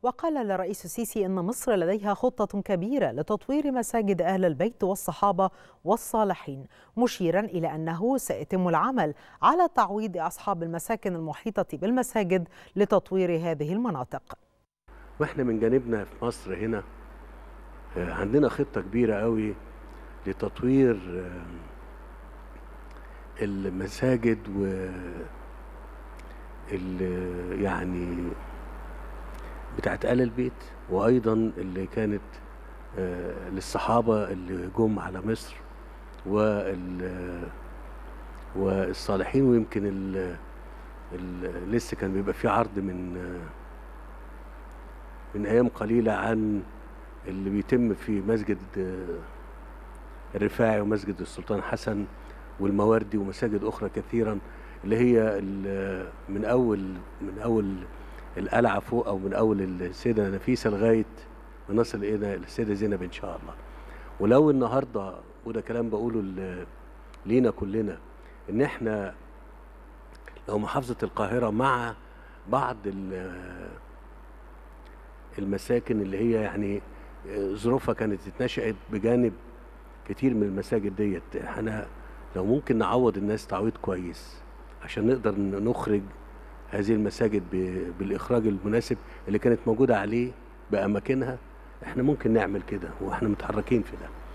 وقال الرئيس السيسي إن مصر لديها خطة كبيرة لتطوير مساجد أهل البيت والصحابة والصالحين مشيرا إلى أنه سيتم العمل على تعويض أصحاب المساكن المحيطة بالمساجد لتطوير هذه المناطق واحنا من جانبنا في مصر هنا عندنا خطة كبيرة قوي لتطوير المساجد و يعني بتاعت آل البيت وأيضا اللي كانت للصحابة اللي جم على مصر وال والصالحين ويمكن ال ال لسه كان بيبقى في عرض من من أيام قليلة عن اللي بيتم في مسجد الرفاعي ومسجد السلطان حسن والمواردي ومساجد أخرى كثيرا اللي هي من أول من أول القلعة فوق أو من أول السيدة نفيسة لغاية ما نصل إلى السيدة زينب إن شاء الله ولو النهاردة وده كلام بقوله لينا كلنا إن إحنا لو محافظة القاهرة مع بعض المساكن اللي هي يعني ظروفها كانت اتنشأت بجانب كتير من المساجد ديت احنا لو ممكن نعوض الناس تعويض كويس عشان نقدر نخرج هذه المساجد بالإخراج المناسب اللي كانت موجودة عليه بأماكنها احنا ممكن نعمل كده واحنا متحركين في ده